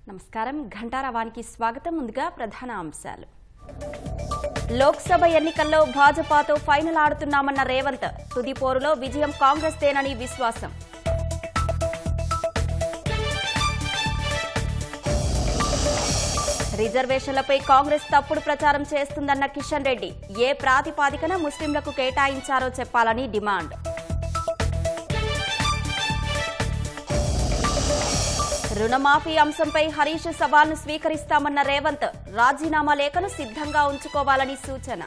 నమస్కారం ఘంటారవానికి స్వాగతం ముందుగా ప్రధాన అంశాలు లోక్సభ ఎన్నికల్లో భాజపాతో ఫైనల్ ఆడుతున్నామన్న రేవంత్ తుది పోరులో విజయం కాంగ్రెస్ తేనని విశ్వాసం రిజర్వేషన్లపై కాంగ్రెస్ తప్పుడు ప్రచారం చేస్తుందన్న కిషన్ రెడ్డి ఏ ప్రాతిపాదికన ముస్లింలకు కేటాయించారో చెప్పాలని డిమాండ్ రుణమాఫీ అంశంపై హరీష్ సవాల్ను స్వీకరిస్తామన్న రేవంత్ రాజీనామా లేఖను సిద్ధంగా ఉంచుకోవాలని సూచన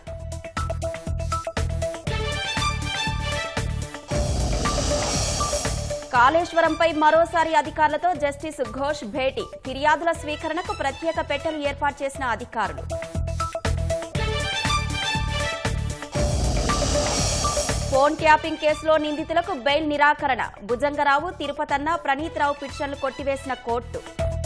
కాళేశ్వరంపై మరోసారి అధికారులతో జస్టిస్ ఘోష్ భేటీ ఫిర్యాదుల స్వీకరణకు ప్రత్యేక పెట్టెలు ఏర్పాటు చేసిన అధికారులు ఫోన్ ట్యాపింగ్ కేసులో నిందితులకు బెయిల్ నిరాకరణ భుజంగరావు తిరుపతన్న ప్రణీత్ రావు పిటిషన్లు కొట్టివేసిన కోర్టు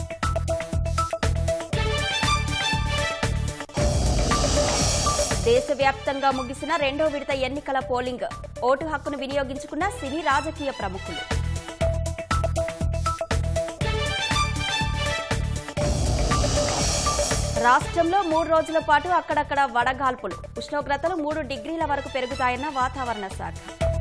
దేశవ్యాప్తంగా ముగిసిన రెండో విడత ఎన్నికల పోలింగ్ ఓటు హక్కును వినియోగించుకున్న సినీ రాజకీయ ప్రముఖులు రాష్ట్రంలో మూడు రోజుల పాటు అక్కడక్కడ వడగాల్పులు ఉష్ణోగ్రతలు మూడు డిగ్రీల వరకు పెరుగుతాయన్న వాతావరణ శాఖ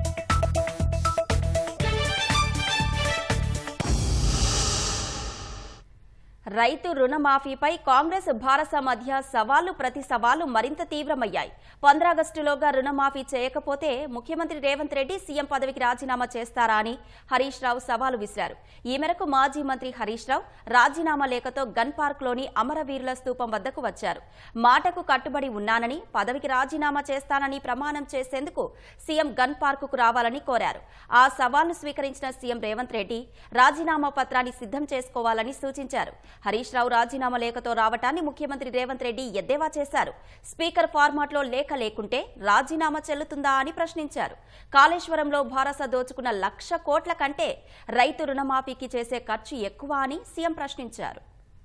రైతు రుణమాఫీపై కాంగ్రెస్ భారస మధ్య సవాళ్లు ప్రతి సవాళ్లు మరింత తీవ్రమయ్యాయి పంద్రాగస్టులోగా రుణమాఫీ చేయకపోతే ముఖ్యమంత్రి రేవంత్ రెడ్డి సీఎం పదవికి రాజీనామా చేస్తారా అని హరీష్ రావు సవాలు విసిరారు ఈ మేరకు మాజీ మంత్రి హరీష్ రావు రాజీనామా లేఖతో గన్ పార్క్లోని అమరవీరుల స్తూపం వద్దకు వచ్చారు మాటకు కట్టుబడి ఉన్నానని పదవికి రాజీనామా చేస్తానని ప్రమాణం చేసేందుకు సీఎం గన్ పార్కుకు రావాలని కోరారు ఆ సవాల్ను స్వీకరించిన సీఎం రేవంత్ రెడ్డి రాజీనామా పత్రాన్ని సిద్ధం చేసుకోవాలని సూచించారు హరీష్ రావు రాజీనామా లేఖతో రావటాన్ని ముఖ్యమంత్రి రేవంత్ రెడ్డి ఎద్దేవా చేశారు స్పీకర్ ఫార్మాట్లో లేఖ లేకుంటే రాజీనామా చెల్లుతుందా అని ప్రశ్నించారు కాళేశ్వరంలో భారస దోచుకున్న లక్ష కోట్ల కంటే రైతు రుణమాఫీకి చేసే ఖర్చు ఎక్కువ అని సీఎం ప్రశ్నించారు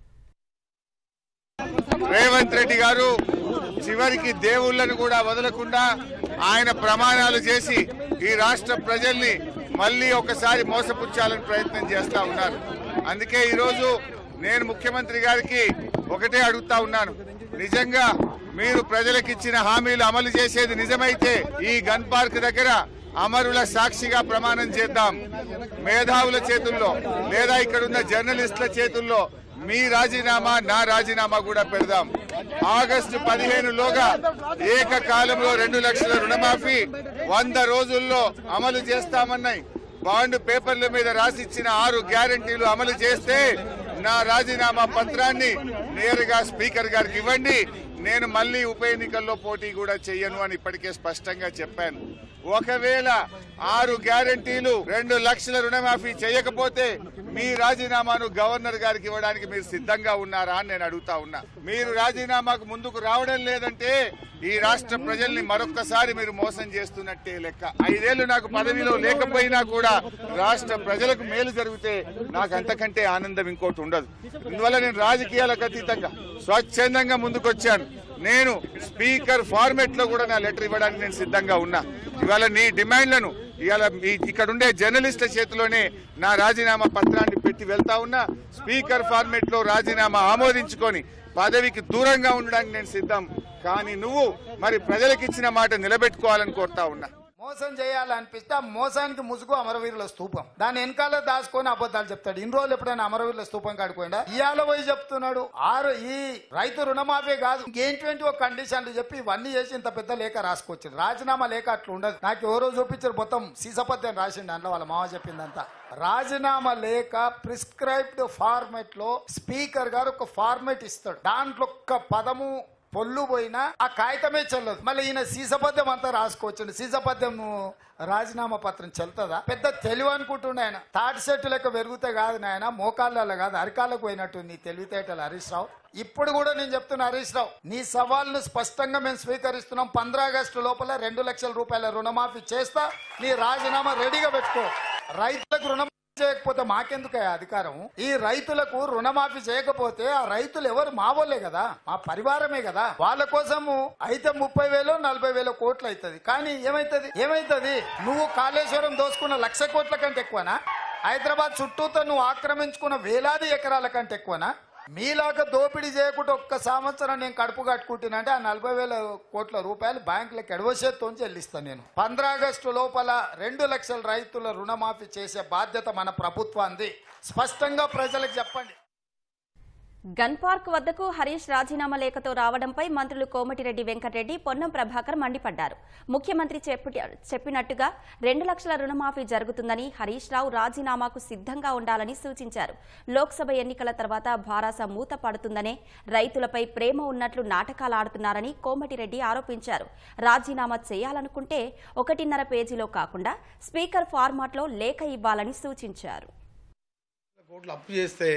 రేవంత్ రెడ్డి గారు చివరికి దేవుళ్లను కూడా వదలకుండా ఆయన ప్రమాణాలు చేసి ఈ రాష్ట్ర ప్రజల్ని మళ్ళీ ఒకసారి మోసపుచ్చాలని ప్రయత్నం చేస్తా ఉన్నారు అందుకే ఈరోజు నేను ముఖ్యమంత్రి గారికి ఒకటే అడుగుతా ఉన్నాను నిజంగా మీరు ప్రజలకు ఇచ్చిన హామీలు అమలు చేసేది నిజమైతే ఈ గన్ పార్క్ దగ్గర అమరుల సాక్షిగా ప్రమాణం చేద్దాం మేధావుల చేతుల్లో లేదా ఇక్కడున్న జర్నలిస్టుల చేతుల్లో మీ రాజీనామా నా రాజీనామా కూడా పెడదాం ఆగస్టు పదిహేనులోగా ఏకకాలంలో రెండు లక్షల రుణమాఫీ వంద రోజుల్లో అమలు చేస్తామన్నాయి బాండ్ పేపర్ల మీద రాసిచ్చిన ఆరు గ్యారంటీలు అమలు చేస్తే నా రాజీనామా పత్రాన్ని నేరుగా స్పీకర్ గారికి ఇవ్వండి నేను మళ్ళీ ఉప ఎన్నికల్లో పోటీ కూడా చెయ్యను అని ఇప్పటికే స్పష్టంగా చెప్పాను ఒకవేళ ఆరు గ్యారంటీలు రెండు లక్షల రుణమాఫీ చేయకపోతే మీ రాజీనామాను గవర్నర్ గారికి ఇవ్వడానికి మీరు సిద్ధంగా ఉన్నారా అని నేను అడుగుతా ఉన్నా మీరు రాజీనామాకు ముందుకు రావడం లేదంటే ఈ రాష్ట్ర ప్రజల్ని మరొక్కసారి మీరు మోసం చేస్తున్నట్టే లెక్క ఐదేళ్లు నాకు పదవిలో లేకపోయినా కూడా రాష్ట్ర ప్రజలకు మేలు జరిగితే నాకు అంతకంటే ఆనందం ఇంకోటి ఉండదు ఇందువల్ల నేను రాజకీయాలకు అతీతంగా స్వచ్ఛందంగా ముందుకొచ్చాను నేను స్పీకర్ ఫార్మెట్ లో కూడా నా లెటర్ ఇవ్వడానికి నేను సిద్ధంగా ఉన్నా ఇవాళ నీ డిమాండ్లను ఇవాళ ఈ- ఇక్కడ ఉండే జర్నలిస్టుల చేతిలోనే నా రాజీనామా పత్రాన్ని పెట్టి వెళ్తా ఉన్నా స్పీకర్ ఫార్మెట్ లో రాజీనామా ఆమోదించుకొని పదవికి దూరంగా ఉండడానికి నేను సిద్ధం కానీ నువ్వు మరి ప్రజలకు ఇచ్చిన మాట నిలబెట్టుకోవాలని కోరుతా ఉన్నా మోసం చేయాలనిపిస్తే ఆ మోసానికి ముసుగు అమరవీరుల స్తూపం దాని వెనకాల దాచుకొని అబద్ధాలు చెప్తాడు ఇన్ని రోజులు ఎప్పుడైనా అమరవీరుల స్తూపం కాడిపోయిందా ఇవాళ పోయి చెప్తున్నాడు ఆరు ఈ రైతు రుణమాఫీ కాదు ఇంకేంటి ఒక కండిషన్లు చెప్పి ఇవన్నీ చేసి ఇంత పెద్ద లేఖ రాసుకొచ్చింది రాజీనామా లేఖ అట్లా ఉండదు నాకు ఎవరో చూపించారు మొత్తం సీసపత్యం రాసిండు దాంట్లో వాళ్ళ మామ చెప్పిందంతా రాజీనామా లేఖ ప్రిస్క్రైబ్డ్ ఫార్మెట్ లో స్పీకర్ గారు ఒక ఫార్మెట్ ఇస్తాడు దాంట్లో ఒక్క పదము పొల్లు పోయినా ఆ కాగితమే చెల్లదు మళ్ళీ ఈయన సీసపద్యం అంతా రాసుకోవచ్చు సీసపద్యం రాజీనామా పత్రం చెల్తుందా పెద్ద తెలివి అనుకుంటుండే ఆయన తాటి చెట్టు లెక్క పెరిగితే కాదు నాయన మోకాళ్ళ కాదు అరికాళ్ళకు పోయినట్టు నీ తెలివితేటలు హరీష్ రావు ఇప్పుడు కూడా నేను చెప్తున్నా హరీష్ రావు నీ సవాల్ను స్పష్టంగా మేము స్వీకరిస్తున్నాం పంద్రా ఆగస్టు లోపల రెండు లక్షల రూపాయల రుణమాఫీ చేస్తా నీ రాజీనామా రెడీగా పెట్టుకో రైతులకు రుణం చేయకపోతే మాకెందుకే అధికారం ఈ రైతులకు రుణమాఫీ చేయకపోతే ఆ రైతులు ఎవరు మా వాళ్ళే కదా మా పరివారమే కదా వాళ్ళ కోసము అయితే ముప్పై వేలు నలభై వేల కోట్లు అవుతుంది కానీ ఏమైతుంది ఏమైతుంది నువ్వు కాళేశ్వరం దోసుకున్న లక్ష కోట్ల కంటే ఎక్కువనా హైదరాబాద్ చుట్టూతో నువ్వు ఆక్రమించుకున్న వేలాది ఎకరాల కంటే ఎక్కువనా మీలాగా దోపిడీ చేయకుండా ఒక్క సంవత్సరం నేను కడుపు కట్టుకుంటున్నానంటే ఆ నలభై వేల కోట్ల రూపాయలు బ్యాంకులకు ఎడవసేత్తో చెల్లిస్తాను నేను పంద్రాగస్టు లోపల రెండు లక్షల రైతుల రుణమాఫీ చేసే బాధ్యత మన ప్రభుత్వాన్ని స్పష్టంగా ప్రజలకు చెప్పండి గన్ పార్క్ వద్దకు హరీష్ రాజీనామా లేఖతో రావడంపై మంత్రులు కోమటిరెడ్డి వెంకటరెడ్డి పొన్నం ప్రభాకర్ మండిపడ్డారు ముఖ్యమంత్రి చెప్పి- చెప్పినట్టుగా రెండు లక్షల రుణమాఫీ జరుగుతుందని హరీష్ రావు రాజీనామాకు సిద్ధంగా ఉండాలని సూచించారు లోక్సభ ఎన్నికల తర్వాత భారాస మూత పడుతుందనే రైతులపై ప్రేమ ఉన్నట్లు నాటకాలు ఆడుతున్నారని కోమటిరెడ్డి ఆరోపించారు రాజీనామా చేయాలనుకుంటే ఒకటిన్నర పేజీలో కాకుండా స్పీకర్ ఫార్మాట్లో లేఖ ఇవ్వాలని సూచించారు కోట్లు అప్పు చేస్తే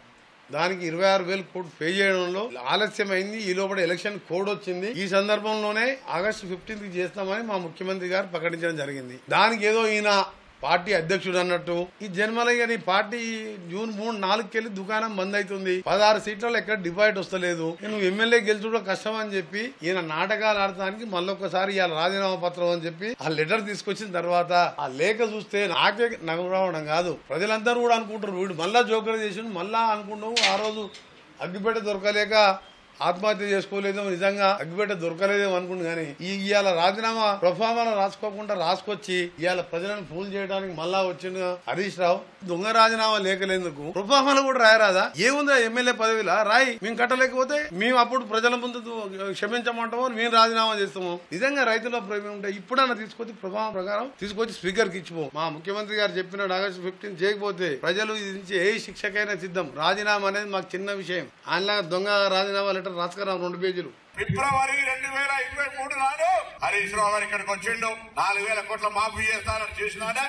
దానికి ఇరవై ఆరు వేలు కోట్లు పే చేయడంలో ఆలస్యమైంది ఈ లోపల ఎలక్షన్ కోడ్ వచ్చింది ఈ సందర్భంలోనే ఆగస్టు ఫిఫ్టీన్త్ కి చేస్తామని మా ముఖ్యమంత్రి గారు ప్రకటించడం జరిగింది దానికి ఏదో ఈయన పార్టీ అధ్యక్షుడు అన్నట్టు ఈ జన్మలయ్య నీ పార్టీ జూన్ మూడు నాలుగుకెళ్లి దుకాణం బంద్ అవుతుంది పదహారు సీట్లలో ఎక్కడ డిపాజిట్ వస్తలేదు నువ్వు ఎమ్మెల్యే గెలుచుకోవడం కష్టం అని చెప్పి ఈయన నాటకాలు ఆడటానికి మళ్ళొకసారి ఇవాళ రాజీనామా పత్రం అని చెప్పి ఆ లెటర్ తీసుకొచ్చిన తర్వాత ఆ లేఖ చూస్తే నాకే నవ్వు రావడం కాదు ప్రజలందరూ కూడా అనుకుంటారు వీడు మళ్ళా జోకర్ చేసి మళ్ళా అనుకుంటాము ఆ రోజు అగ్గిపెట్ట దొరకలేక ఆత్మహత్య చేసుకోలేదేమో నిజంగా అగ్గిపెట్ట దొరకలేదేమో అనుకుంటు కానీ ఈ ఇవాళ రాజీనామా ప్రొఫామాలో రాసుకోకుండా రాసుకొచ్చి ఇవాళ ప్రజలను ఫూల్ చేయడానికి మళ్ళా వచ్చిన హరీష్ రావు దొంగ రాజీనామా లేకలేందుకు ప్రొఫామాలో కూడా రాయరాదా ఏముందా ఎమ్మెల్యే పదవిలా రాయి మేము కట్టలేకపోతే మేము అప్పుడు ప్రజల ముందు క్షమించమంటామో మేము రాజీనామా చేస్తాము నిజంగా రైతుల ప్రేమ ఉంటే ఇప్పుడన్నా తీసుకొచ్చి ప్రభావం ప్రకారం తీసుకొచ్చి స్పీకర్ కి ఇచ్చిపో మా ముఖ్యమంత్రి గారు చెప్పిన ఆగస్టు ఫిఫ్టీన్ చేయకపోతే ప్రజలు ఇది నుంచి ఏ శిక్షకైనా సిద్ధం రాజీనామా అనేది మాకు చిన్న విషయం ఆయన దొంగ రాజీనామా లెటర్ రాసుకున్నాం రెండు పేజీలు ఫిబ్రవరి రెండు వేల ఇరవై మూడు నాడు హరీష్ రావు గారు ఇక్కడికి వచ్చిండు నాలుగు వేల కోట్ల మాఫీ చేస్తానని చేసినాడే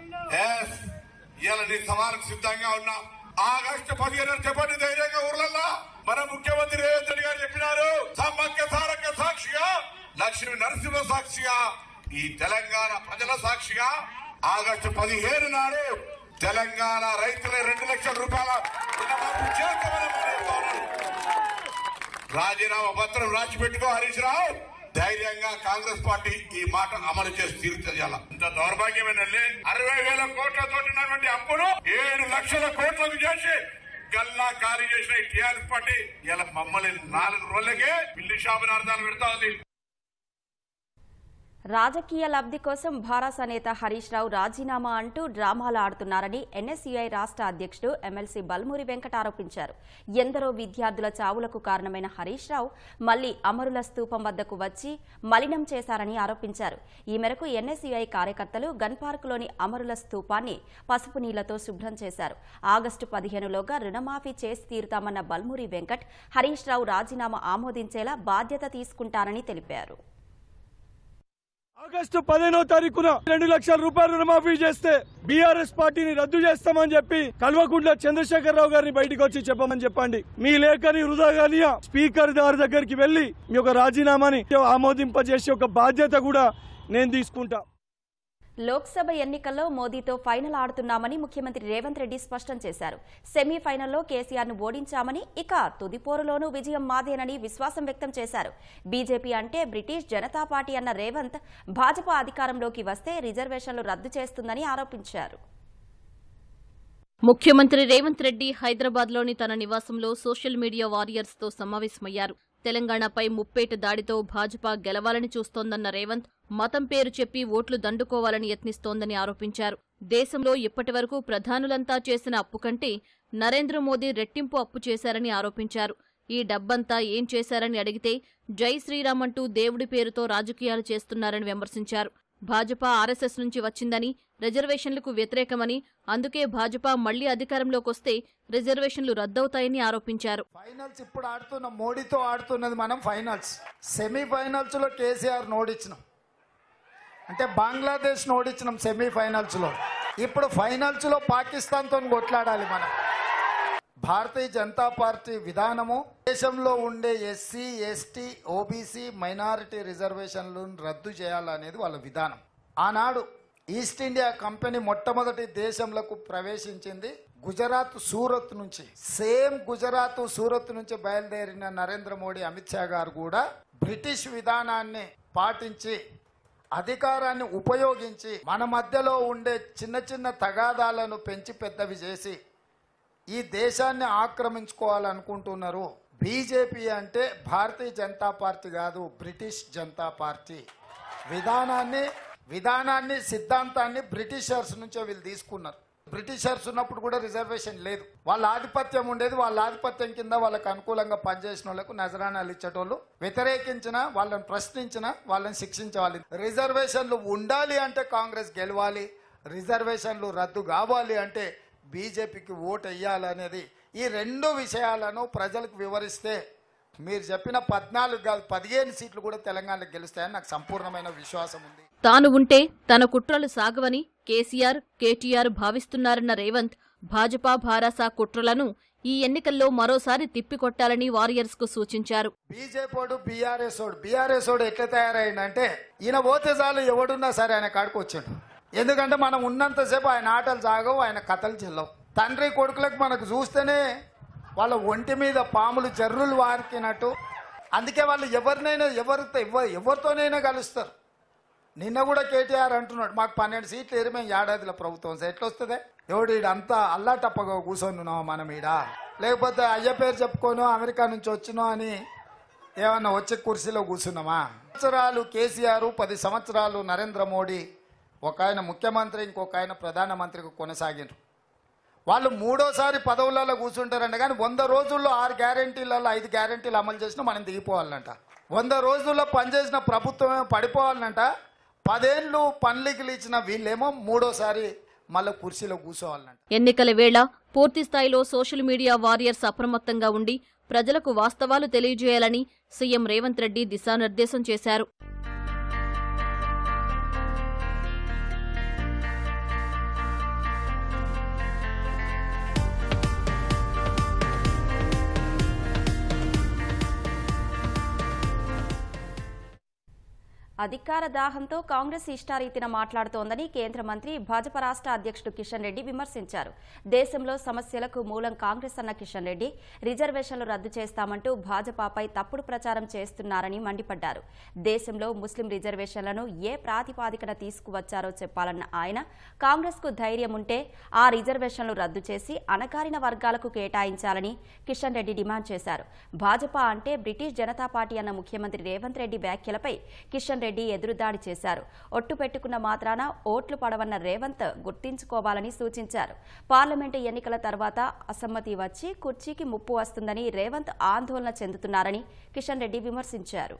ఎస్ ఇవాళ నీ సవాలకు సిద్ధంగా ఉన్నాం ఆగస్టు పదిహేను చెప్పండి ధైర్యంగా ఊర్లల్లో మన ముఖ్యమంత్రి రేవంత్ రెడ్డి గారు చెప్పినారు సమ్మక్క సారక్క సాక్షిగా లక్ష్మీ నరసింహ సాక్షిగా ఈ తెలంగాణ ప్రజల సాక్షిగా ఆగస్టు పదిహేను నాడు తెలంగాణ రైతుల రెండు లక్షల రూపాయల రుణమాఫీ చేస్తామని మనం రాజీనామా పత్రం రాసి పెట్టుకో హరీష్ రావు ధైర్యంగా కాంగ్రెస్ పార్టీ ఈ మాట అమలు చేసి తీరుతుంది అలా ఇంత దౌర్భాగ్యమేనండి అరవై వేల కోట్లతో ఉన్నటువంటి అప్పును ఏడు లక్షల కోట్లకు చేసి గల్లా ఖాళీ చేసిన ఈ టీఆర్ఎస్ పార్టీ ఇలా మమ్మల్ని నాలుగు రోజులకే పిల్లి షాపుని అర్థాలు పెడతా ఉంది రాజకీయ లబ్ధి కోసం భారాస నేత హరీష్ రావు రాజీనామా అంటూ డ్రామాలు ఆడుతున్నారని ఎన్ఎస్యుఐ రాష్ట్ర అధ్యక్షుడు ఎమ్మెల్సీ బల్మూరి వెంకట ఆరోపించారు ఎందరో విద్యార్థుల చావులకు కారణమైన హరీష్ రావు మళ్లీ అమరుల స్తూపం వద్దకు వచ్చి మలినం చేశారని ఆరోపించారు ఈ మేరకు ఎన్ఎస్యుఐ కార్యకర్తలు గన్ పార్కులోని అమరుల స్తూపాన్ని పసుపు నీళ్లతో శుభ్రం చేశారు ఆగస్టు పదిహేనులోగా రుణమాఫీ చేసి తీరుతామన్న బల్మూరి వెంకట్ హరీష్ రావు రాజీనామా ఆమోదించేలా బాధ్యత తీసుకుంటారని తెలిపారు ఆగస్టు పదిహేనో తారీఖున రెండు లక్షల రూపాయలు రుణమాఫీ చేస్తే బీఆర్ఎస్ పార్టీని రద్దు చేస్తామని చెప్పి కల్వకుంట్ల చంద్రశేఖర్ రావు గారిని బయటకు వచ్చి చెప్పమని చెప్పండి మీ లేఖని వృధాగాని స్పీకర్ గారి దగ్గరికి వెళ్లి మీ యొక్క రాజీనామాని ఆమోదింపజేసే ఒక బాధ్యత కూడా నేను తీసుకుంటా లోక్సభ ఎన్నికల్లో మోదీతో ఫైనల్ ఆడుతున్నామని ముఖ్యమంత్రి రేవంత్ రెడ్డి స్పష్టం చేశారు సెమీఫైనల్లో కేసీఆర్ను ఓడించామని ఇక తుది పోరులోనూ విజయం మాదేనని విశ్వాసం వ్యక్తం చేశారు బీజేపీ అంటే బ్రిటిష్ జనతా పార్టీ అన్న రేవంత్ భాజపా అధికారంలోకి వస్తే రిజర్వేషన్లు రద్దు చేస్తుందని ఆరోపించారు ముఖ్యమంత్రి రేవంత్ రెడ్డి హైదరాబాద్లోని తన నివాసంలో సోషల్ మీడియా వారియర్స్తో సమావేశమయ్యారు తెలంగాణపై ముప్పేట దాడితో భాజపా గెలవాలని చూస్తోందన్న రేవంత్ మతం పేరు చెప్పి ఓట్లు దండుకోవాలని యత్నిస్తోందని ఆరోపించారు దేశంలో ఇప్పటివరకు ప్రధానులంతా చేసిన అప్పు కంటే నరేంద్ర మోదీ రెట్టింపు అప్పు చేశారని ఆరోపించారు ఈ డబ్బంతా ఏం చేశారని అడిగితే జై శ్రీరామ్ అంటూ దేవుడి పేరుతో రాజకీయాలు చేస్తున్నారని విమర్శించారు భాజపా ఆర్ఎస్ఎస్ నుంచి వచ్చిందని రిజర్వేషన్లకు వ్యతిరేకమని అందుకే భాజపా మళ్లీ అధికారంలోకి వస్తే రిజర్వేషన్లు రద్దవుతాయని ఆరోపించారు ఫైనల్స్ ఇప్పుడు ఆడుతున్న మోడీతో ఆడుతున్నది మనం ఫైనల్స్ సెమీ ఫైనల్స్ లో కేసీఆర్ ఓడించినాం అంటే బంగ్లాదేశ్ ఓడించినాం సెమీ ఫైనల్స్ లో ఇప్పుడు ఫైనల్స్ లో పాకిస్తాన్ తో కొట్లాడాలి మనం భారతీయ జనతా పార్టీ విధానము దేశంలో ఉండే ఎస్సీ ఎస్టీ ఓబీసీ మైనారిటీ రిజర్వేషన్లను రద్దు చేయాలనేది వాళ్ళ విధానం ఆనాడు ఈస్ట్ ఇండియా కంపెనీ మొట్టమొదటి దేశంలోకి ప్రవేశించింది గుజరాత్ సూరత్ నుంచి సేమ్ గుజరాత్ సూరత్ నుంచి బయలుదేరిన నరేంద్ర మోడీ అమిత్ షా గారు కూడా బ్రిటిష్ విధానాన్ని పాటించి అధికారాన్ని ఉపయోగించి మన మధ్యలో ఉండే చిన్న చిన్న తగాదాలను పెంచి పెద్దవి చేసి ఈ దేశాన్ని ఆక్రమించుకోవాలనుకుంటున్నారు బీజేపీ అంటే భారతీయ జనతా పార్టీ కాదు బ్రిటిష్ జనతా పార్టీ విధానాన్ని విధానాన్ని సిద్ధాంతాన్ని బ్రిటిషర్స్ నుంచే వీళ్ళు తీసుకున్నారు బ్రిటిషర్స్ ఉన్నప్పుడు కూడా రిజర్వేషన్ లేదు వాళ్ళ ఆధిపత్యం ఉండేది వాళ్ళ ఆధిపత్యం కింద వాళ్ళకి అనుకూలంగా పనిచేసిన వాళ్ళకు నజరానాలు ఇచ్చేటోళ్ళు వ్యతిరేకించిన వాళ్ళని ప్రశ్నించిన వాళ్ళని శిక్షించవాలి రిజర్వేషన్లు ఉండాలి అంటే కాంగ్రెస్ గెలవాలి రిజర్వేషన్లు రద్దు కావాలి అంటే బీజేపీకి ఓటు వేయాలనేది ఈ రెండు విషయాలను ప్రజలకు వివరిస్తే మీరు చెప్పిన పద్నాలుగు కాదు పదిహేను సీట్లు కూడా తెలంగాణలో గెలుస్తాయని నాకు సంపూర్ణమైన విశ్వాసం ఉంది తాను ఉంటే తన కుట్రలు సాగవని కేసీఆర్ కేటీఆర్ భావిస్తున్నారన్న రేవంత్ భాజపా భారాసా కుట్రలను ఈ ఎన్నికల్లో మరోసారి తిప్పికొట్టాలని వారియర్స్కు సూచించారు బీజేపీ వాడు బీఆర్ఎస్ వాడు బీఆర్ఎస్ వాడు ఎట్లా తయారైందంటే ఈయన పోతే చాలు ఎవడున్నా సరే ఆయన కాడికి వచ్చాడు ఎందుకంటే మనం ఉన్నంతసేపు ఆయన ఆటలు సాగవు ఆయన కథలు చెల్లవు తండ్రి కొడుకులకు మనకు చూస్తేనే వాళ్ళ ఒంటి మీద పాములు జర్రులు వారికినట్టు అందుకే వాళ్ళు ఎవరినైనా ఎవరితో ఎవ- ఎవరితోనైనా కలుస్తారు నిన్న కూడా కేటీఆర్ అంటున్నాడు మాకు పన్నెండు సీట్లు ఏరి మేము ఏడాదిలో ప్రభుత్వం సార్ ఎట్లా వస్తుంది ఎవడు ఈడ అంతా అల్లాటప్పగా కూర్చొని ఉన్నావా మనం ఈడ లేకపోతే అయ్య పేరు చెప్పుకోను అమెరికా నుంచి వచ్చినో అని ఏమన్నా వచ్చే కుర్చీలో కూర్చున్నామా సంవత్సరాలు కేసీఆర్ పది సంవత్సరాలు నరేంద్ర మోడీ ఒక ఆయన ముఖ్యమంత్రి ఇంకొక ఆయన ప్రధానమంత్రికి కొనసాగిండ్రు వాళ్ళు మూడోసారి పదవులలో కూర్చుంటారంట కానీ వంద రోజుల్లో ఆరు గ్యారంటీలలో ఐదు గ్యారంటీలు అమలు చేసినా మనం దిగిపోవాలంట వంద రోజుల్లో పనిచేసిన ప్రభుత్వమే పడిపోవాలంట పదేళ్ళు పనులకి ఇచ్చిన వీళ్ళేమో మూడోసారి మళ్ళీ కుర్చీలో కూర్చోవాలంట ఎన్నికల వేళ పూర్తి స్థాయిలో సోషల్ మీడియా వారియర్స్ అప్రమత్తంగా ఉండి ప్రజలకు వాస్తవాలు తెలియజేయాలని సీఎం రేవంత్ రెడ్డి దిశానిర్దేశం చేశారు అధికార దాహంతో కాంగ్రెస్ ఇష్టారీతిన మాట్లాడుతోందని కేంద్ర మంత్రి భాజపా రాష్ట్ర అధ్యక్షుడు కిషన్ రెడ్డి విమర్శించారు దేశంలో సమస్యలకు మూలం కాంగ్రెస్ అన్న కిషన్ రెడ్డి రిజర్వేషన్లు రద్దు చేస్తామంటూ భాజపాపై తప్పుడు ప్రచారం చేస్తున్నారని మండిపడ్డారు దేశంలో ముస్లిం రిజర్వేషన్లను ఏ ప్రాతిపాదికన తీసుకువచ్చారో చెప్పాలన్న ఆయన కాంగ్రెస్కు ధైర్యం ఉంటే ఆ రిజర్వేషన్లు రద్దు చేసి అణగారిన వర్గాలకు కేటాయించాలని కిషన్ రెడ్డి డిమాండ్ చేశారు భాజపా అంటే బ్రిటిష్ జనతా పార్టీ అన్న ముఖ్యమంత్రి రేవంత్ రెడ్డి వ్యాఖ్యలపై కిషన్ రెడ్డి ఎదురుదాడి చేశారు ఒట్టు పెట్టుకున్న మాత్రాన ఓట్లు పడవన్న రేవంత్ గుర్తించుకోవాలని సూచించారు పార్లమెంటు ఎన్నికల తర్వాత అసమ్మతి వచ్చి కుర్చీకి ముప్పు వస్తుందని రేవంత్ ఆందోళన చెందుతున్నారని కిషన్ రెడ్డి విమర్శించారు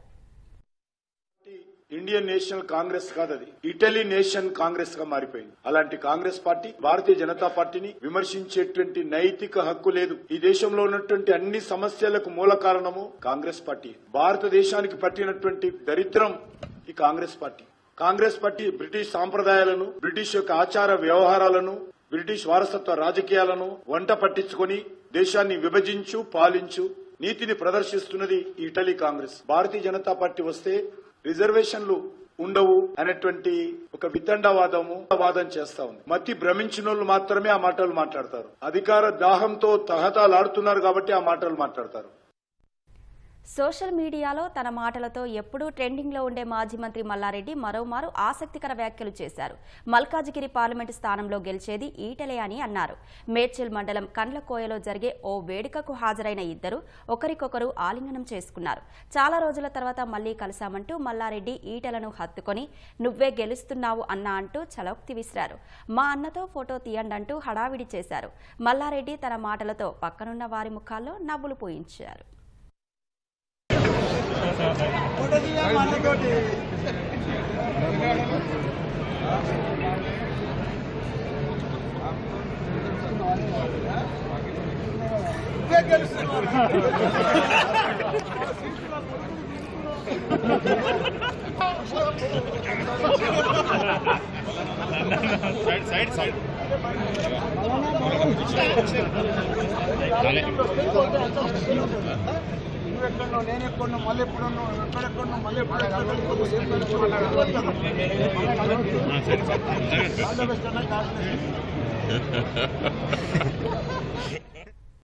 ఇండియన్ నేషనల్ కాంగ్రెస్ కాదు అది ఇటలీ నేషన్ కాంగ్రెస్ గా మారిపోయింది అలాంటి కాంగ్రెస్ పార్టీ భారతీయ జనతా పార్టీని విమర్శించేటువంటి నైతిక హక్కు లేదు ఈ దేశంలో ఉన్నటువంటి అన్ని సమస్యలకు మూల కారణము కాంగ్రెస్ పార్టీ భారతదేశానికి పట్టినటువంటి దరిద్రం ఈ Congress party Congress party British సాంప్రదాయాలను బ్రిటిష్ యొక్క ఆచార వ్యవహారాలను బ్రిటిష్ వారసత్వ రాజకీయాలను వంట పట్టించుకొని దేశాన్ని విభజించు పాలించు నీతిని ప్రదర్శిస్తున్నది ఈ ఇటలీ కాంగ్రెస్ భారతీయ జనతా పార్టీ వస్తే రిజర్వేషన్లు ఉండవు అనేటువంటి ఒక వితండవాదము వాదం చేస్తా ఉంది మతి భ్రమించిన వాళ్ళు మాత్రమే ఆ మాటలు మాట్లాడతారు అధికార దాహంతో తహతాలాడుతున్నారు కాబట్టి ఆ మాటలు మాట్లాడతారు సోషల్ మీడియాలో తన మాటలతో ఎప్పుడూ ట్రెండింగ్లో ఉండే మాజీ మంత్రి మల్లారెడ్డి మరోమారు ఆసక్తికర వ్యాఖ్యలు చేశారు మల్కాజిగిరి పార్లమెంటు స్థానంలో గెలిచేది ఈటలే అని అన్నారు మేడ్చల్ మండలం కండ్లకోయలో జరిగే ఓ వేడుకకు హాజరైన ఇద్దరు ఒకరికొకరు ఆలింగనం చేసుకున్నారు చాలా రోజుల తర్వాత మళ్లీ కలిశామంటూ మల్లారెడ్డి ఈటలను హత్తుకొని నువ్వే గెలుస్తున్నావు అన్నా అంటూ చలోక్తి విసిరారు మా అన్నతో ఫోటో తీయండి అంటూ హడావిడి చేశారు మల్లారెడ్డి తన మాటలతో పక్కనున్న వారి ముఖాల్లో నవ్వులు పూయించారు